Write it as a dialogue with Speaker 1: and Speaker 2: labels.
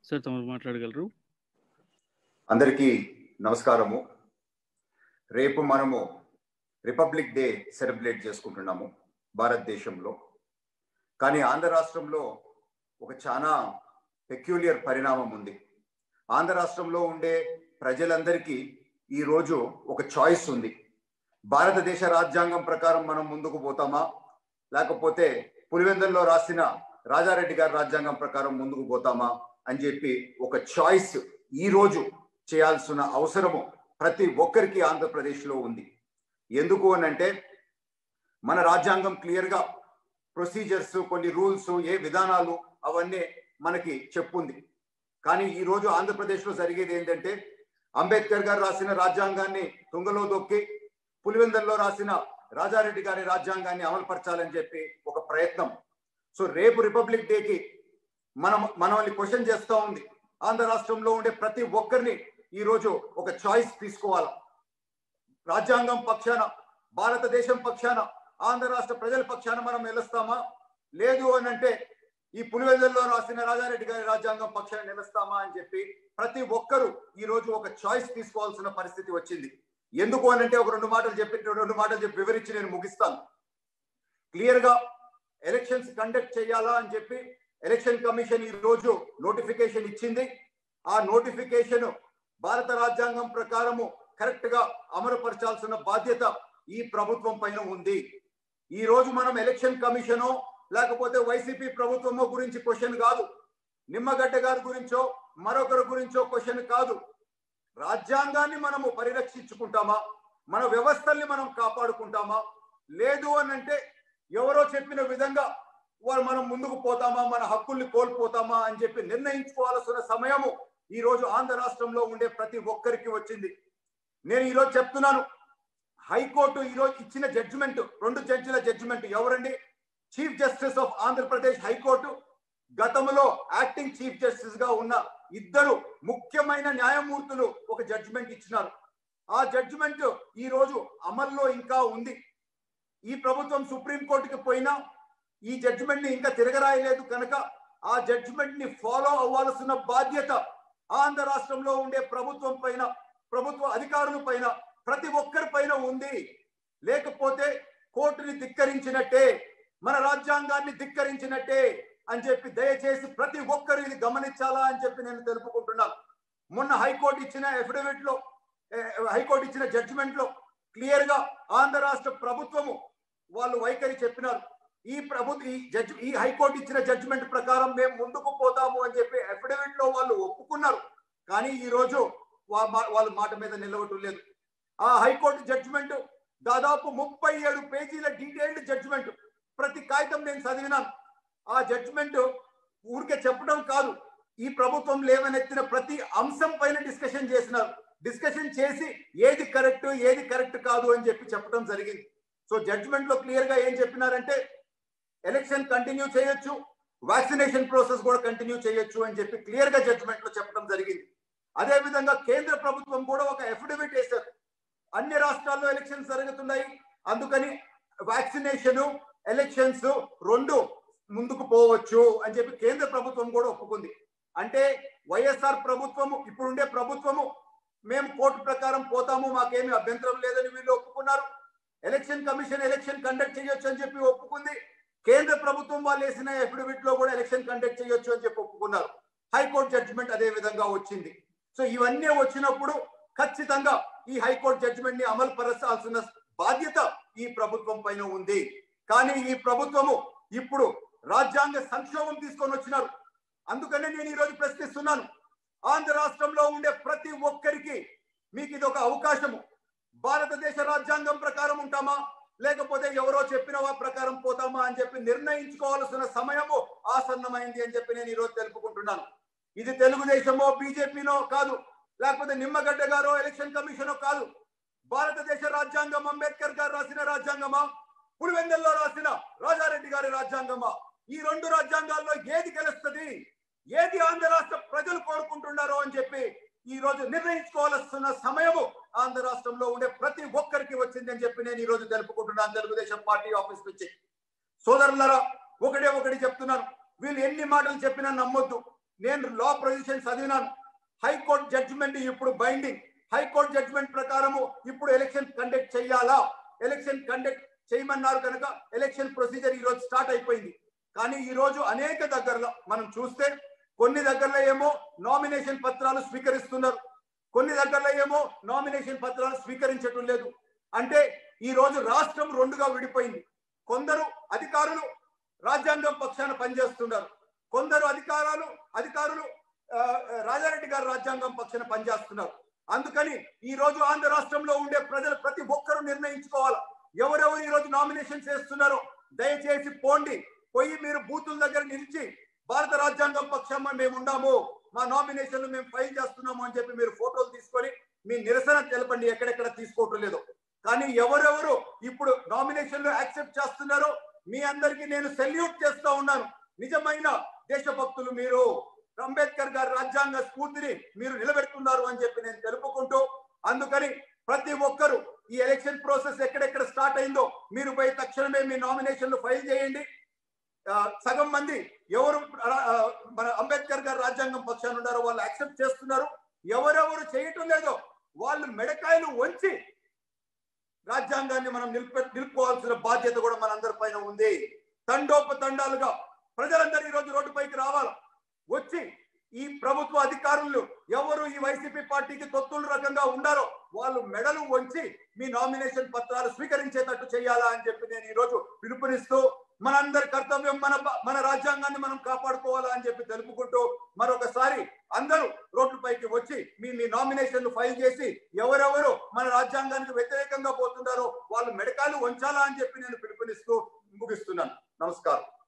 Speaker 1: sir తమరు మాట్లాడగలరు
Speaker 2: అందరికీ నమస్కారము రేపు మనము రిపబ్లిక్ డే సెలబ్రేట్ చేసుకుంటున్నాము భారతదేశంలో కానీ ఆంధ్ర రాష్ట్రంలో ఒక చాలా పెక్యులియర్ పరిణామం ఉంది ఆంధ్ర రాష్ట్రంలో ఉండే ప్రజలందరికీ ఈరోజు ఒక చాయిస్ ఉంది భారతదేశ రాజ్యాంగం ప్రకారం మనం ముందుకు పోతామా లేకపోతే పులివెందుల్లో రాసిన రాజారెడ్డి గారి రాజ్యాంగం ప్రకారం ముందుకు పోతామా అని చెప్పి ఒక చాయిస్ ఈ రోజు చేయాల్సిన అవసరము ప్రతి ఒక్కరికి ఆంధ్రప్రదేశ్లో ఉంది ఎందుకు అని అంటే మన రాజ్యాంగం క్లియర్గా ప్రొసీజర్స్ కొన్ని రూల్స్ ఏ విధానాలు అవన్నీ మనకి చెప్పుంది కానీ ఈ రోజు ఆంధ్రప్రదేశ్లో జరిగేది ఏంటంటే అంబేద్కర్ గారు రాసిన రాజ్యాంగాన్ని తుంగలో దొక్కి పులివెందుల్లో రాసిన రాజారెడ్డి గారి రాజ్యాంగాన్ని అమలుపరచాలని చెప్పి ఒక ప్రయత్నం సో రేపు రిపబ్లిక్ డేకి మనం మనల్ని క్వశ్చన్ చేస్తూ ఉంది ఆంధ్ర రాష్ట్రంలో ఉండే ప్రతి ఒక్కరిని ఈ రోజు ఒక చాయిస్ తీసుకోవాలి రాజ్యాంగం పక్షాన భారతదేశం పక్షాన ఆంధ్ర రాష్ట్ర ప్రజల పక్షాన మనం నిలుస్తామా లేదు అని అంటే ఈ పులివెందుల్లో రాసిన రాజారెడ్డి గారి రాజ్యాంగం పక్షాన నిలుస్తామా అని చెప్పి ప్రతి ఒక్కరూ ఈ రోజు ఒక చాయిస్ తీసుకోవాల్సిన పరిస్థితి వచ్చింది ఎందుకు అని అంటే ఒక రెండు మాటలు చెప్పి రెండు మాటలు చెప్పి వివరించి నేను ముగిస్తాను క్లియర్ గా ఎలక్షన్స్ కండక్ట్ చేయాలా అని చెప్పి ఎలక్షన్ కమిషన్ ఈ రోజు నోటిఫికేషన్ ఇచ్చింది ఆ నోటిఫికేషన్ భారత రాజ్యాంగం ప్రకారము కరెక్ట్ గా అమలుపరచాల్సిన బాధ్యత ఈ ప్రభుత్వం పైన ఉంది ఈ రోజు మనం ఎలక్షన్ కమిషనో లేకపోతే వైసీపీ ప్రభుత్వమో గురించి క్వశ్చన్ కాదు నిమ్మగడ్డ గారి గురించో మరొకరి గురించో క్వశ్చన్ కాదు రాజ్యాంగాన్ని మనము పరిరక్షించుకుంటామా మన వ్యవస్థల్ని మనం కాపాడుకుంటామా లేదు అని అంటే ఎవరో చెప్పిన విధంగా వారు మనం ముందుకు పోతామా మన హక్కుల్ని కోల్పోతామా అని చెప్పి నిర్ణయించుకోవాల్సిన సమయము ఈ రోజు ఆంధ్ర రాష్ట్రంలో ఉండే ప్రతి ఒక్కరికి వచ్చింది నేను ఈరోజు చెప్తున్నాను హైకోర్టు ఈరోజు ఇచ్చిన జడ్జిమెంట్ రెండు జడ్జిల జడ్జిమెంట్ ఎవరండి chief justice of Andhra Pradesh high court గతంలో యాక్టింగ్ చీఫ్ జస్టిస్ గా ఉన్న ఇద్దరు ముఖ్యమైన న్యాయమూర్తులు ఒక జడ్జిమెంట్ ఇచ్చినారు ఆ జడ్జిమెంట్ ఈ రోజు అమల్లో ఇంకా ఉంది ఈ ప్రభుత్వం సుప్రీంకోర్టుకి పోయినా ఈ జడ్జిమెంట్ ని ఇంకా తిరగరాయలేదు కనుక ఆ జడ్జిమెంట్ ని ఫాలో అవ్వాల్సిన బాధ్యత ఆంధ్ర రాష్ట్రంలో ఉండే ప్రభుత్వం పైన ప్రభుత్వ అధికారుల పైన ప్రతి ఒక్కరి పైన ఉంది లేకపోతే కోర్టుని ధిక్కరించినట్టే మన రాజ్యాంగాన్ని ధిక్కరించినట్టే అని చెప్పి దయచేసి ప్రతి ఒక్కరు ఇది గమనించాలా అని చెప్పి నేను తెలుపుకుంటున్నాను మొన్న హైకోర్టు ఇచ్చిన ఎఫిడవిట్ లో హైకోర్టు ఇచ్చిన జడ్జిమెంట్ లో క్లియర్ గా ఆంధ్ర రాష్ట్ర ప్రభుత్వము వాళ్ళు వైఖరి చెప్పినారు ఈ ప్రభుత్వ ఈ జడ్జి ఈ హైకోర్టు ఇచ్చిన జడ్జిమెంట్ ప్రకారం మేము ముందుకు పోతాము అని చెప్పి అఫిడవిట్ లో వాళ్ళు ఒప్పుకున్నారు కానీ ఈ రోజు వాళ్ళ మాట మీద నిలవటం లేదు ఆ హైకోర్టు జడ్జిమెంట్ దాదాపు ముప్పై ఏడు పేజీల డీటెయిల్డ్ జడ్జిమెంట్ ప్రతి కాగితం నేను చదివినాను ఆ జడ్జిమెంట్ ఊరికే చెప్పడం కాదు ఈ ప్రభుత్వం లేవనెత్తిన ప్రతి అంశం పైన డిస్కషన్ చేసినారు డిస్కషన్ చేసి ఏది కరెక్ట్ ఏది కరెక్ట్ కాదు అని చెప్పి చెప్పడం జరిగింది సో జడ్జిమెంట్ లో క్లియర్ గా ఏం చెప్పినారంటే ఎలక్షన్ కంటిన్యూ చేయొచ్చు వ్యాక్సినేషన్ ప్రాసెస్ కూడా కంటిన్యూ చేయొచ్చు అని చెప్పి క్లియర్ గా జడ్జిమెంట్ లో చెప్పడం జరిగింది అదే విధంగా కేంద్ర ప్రభుత్వం కూడా ఒక ఎఫిడవిట్ వేశారు అన్ని రాష్ట్రాల్లో ఎలక్షన్స్ జరుగుతున్నాయి అందుకని వ్యాక్సినేషన్ ఎలక్షన్స్ రెండు ముందుకు పోవచ్చు అని చెప్పి కేంద్ర ప్రభుత్వం కూడా ఒప్పుకుంది అంటే వైఎస్ఆర్ ప్రభుత్వము ఇప్పుడుండే ప్రభుత్వము మేము కోర్టు ప్రకారం పోతాము మాకేమి అభ్యంతరం లేదని వీళ్ళు ఒప్పుకున్నారు ఎలక్షన్ కమిషన్ ఎలక్షన్ కండక్ట్ చేయొచ్చు అని చెప్పి ఒప్పుకుంది కేంద్ర ప్రభుత్వం వాళ్ళు వేసిన ఎఫిడవిట్ లో కూడా ఎలక్షన్ కండక్ట్ చేయొచ్చు అని చెప్పి ఒప్పుకున్నారు హైకోర్టు జడ్జిమెంట్ అదే విధంగా వచ్చింది సో ఇవన్నీ వచ్చినప్పుడు ఖచ్చితంగా ఈ హైకోర్టు జడ్జిమెంట్ ని అమలు పరచాల్సిన బాధ్యత ఈ ప్రభుత్వం పైన ఉంది కానీ ఈ ప్రభుత్వము ఇప్పుడు రాజ్యాంగ సంక్షోభం తీసుకొని వచ్చినారు అందుకనే నేను ఈరోజు ప్రశ్నిస్తున్నాను ఆంధ్ర రాష్ట్రంలో ఉండే ప్రతి ఒక్కరికి మీకు ఇది ఒక అవకాశము భారతదేశ రాజ్యాంగం ప్రకారం ఉంటామా లేకపోతే ఎవరో చెప్పిన వా ప్రకారం పోతామా అని చెప్పి నిర్ణయించుకోవాల్సిన సమయము ఆసన్నమైంది అని చెప్పి నేను ఈరోజు తెలుపుకుంటున్నాను ఇది తెలుగుదేశమో బీజేపీనో కాదు లేకపోతే నిమ్మగడ్డ గారో ఎలక్షన్ కమిషనో కాదు భారతదేశ రాజ్యాంగం అంబేద్కర్ గారు రాసిన రాజ్యాంగమా పులివెందుల్లో రాసిన రాజారెడ్డి గారి రాజ్యాంగమా ఈ రెండు రాజ్యాంగాల్లో ఏది గెలుస్తుంది ఏది ఆంధ్ర రాష్ట్ర ప్రజలు కోరుకుంటున్నారో అని చెప్పి ఈ రోజు నిర్ణయించుకోవాల్సిన సమయము ఆంధ్ర రాష్ట్రంలో ఉండే ప్రతి ఒక్కరికి వచ్చింది అని చెప్పి నేను ఈ రోజు తెలుపుకుంటున్నాను తెలుగుదేశం పార్టీ ఆఫీస్ నుంచి సోదరులరా ఒకటే ఒకటి చెప్తున్నాను వీళ్ళు ఎన్ని మాటలు చెప్పినా నమ్మొద్దు నేను లా ప్రొవిజన్ చదివినాను హైకోర్టు జడ్జిమెంట్ ఇప్పుడు బైండింగ్ హైకోర్టు జడ్జిమెంట్ ప్రకారము ఇప్పుడు ఎలక్షన్ కండక్ట్ చేయాలా ఎలక్షన్ కండక్ట్ చేయమన్నారు కనుక ఎలక్షన్ ప్రొసీజర్ ఈ రోజు స్టార్ట్ అయిపోయింది కానీ ఈ రోజు అనేక దగ్గరలో మనం చూస్తే కొన్ని దగ్గరలో ఏమో నామినేషన్ పత్రాలు స్వీకరిస్తున్నారు కొన్ని దగ్గరలో ఏమో నామినేషన్ పత్రాలు స్వీకరించటం లేదు అంటే ఈ రోజు రాష్ట్రం రెండుగా విడిపోయింది కొందరు అధికారులు రాజ్యాంగం పక్షాన పనిచేస్తున్నారు కొందరు అధికారాలు అధికారులు ఆ, రాజారెడ్డి గారు రాజ్యాంగం పక్షాన పనిచేస్తున్నారు అందుకని ఈ రోజు ఆంధ్ర రాష్ట్రంలో ఉండే ప్రజలు ప్రతి ఒక్కరూ నిర్ణయించుకోవాలి ఎవరెవరు ఈ రోజు నామినేషన్ చేస్తున్నారో దయచేసి పోండి పోయి మీరు బూతుల దగ్గర నిలిచి భారత రాజ్యాంగం పక్షాన మేము ఉన్నాము మా నామినేషన్లు మేము ఫైల్ చేస్తున్నాము అని చెప్పి మీరు ఫోటోలు తీసుకొని మీ నిరసన తెలపండి ఎక్కడెక్కడ తీసుకోవటం లేదు కానీ ఎవరెవరు ఇప్పుడు నామినేషన్లు యాక్సెప్ట్ చేస్తున్నారో మీ అందరికీ నేను సెల్యూట్ చేస్తా ఉన్నాను నిజమైన దేశభక్తులు మీరు అంబేద్కర్ గారి రాజ్యాంగ స్ఫూర్తిని మీరు నిలబెడుతున్నారు అని చెప్పి నేను తెలుపుకుంటూ అందుకని ప్రతి ఒక్కరు ఈ ఎలక్షన్ ప్రాసెస్ ఎక్కడెక్కడ స్టార్ట్ అయిందో మీరు పోయి తక్షణమే మీ నామినేషన్లు ఫైల్ చేయండి ఆ, సగం మంది ఎవరు ఆ, ఆ, మన అంబేద్కర్ గారు రాజ్యాంగం పక్షాన ఉన్నారో వాళ్ళు యాక్సెప్ట్ చేస్తున్నారు ఎవరెవరు చేయటం లేదో వాళ్ళు మెడకాయలు వంచి రాజ్యాంగాన్ని మనం నిలిపే నిలుపుకోవాల్సిన బాధ్యత కూడా మనందరి పైన ఉంది తండోపతండాలుగా ప్రజలందరూ ఈ రోజు రోడ్డుపైకి రావాలి వచ్చి ఈ ప్రభుత్వ అధికారులు ఎవరు ఈ వైసీపీ పార్టీకి తొత్తుల రకంగా ఉండారో వాళ్ళు మెడలు వంచి మీ నామినేషన్ పత్రాలు స్వీకరించేటట్టు చేయాలా అని చెప్పి నేను ఈ రోజు పిలుపునిస్తూ మనందరి కర్తవ్యం మన బ- మన రాజ్యాంగాన్ని మనం కాపాడుకోవాలా అని చెప్పి తెలుపుకుంటూ మరొకసారి అందరూ రోడ్లపైకి వచ్చి మీ మీ నామినేషన్లు ఫైల్ చేసి ఎవరెవరు మన రాజ్యాంగానికి వ్యతిరేకంగా పోతున్నారో వాళ్ళు మెడకాలు వంచాలా అని చెప్పి నేను పిలుపునిస్తూ ముగిస్తున్నాను నమస్కారం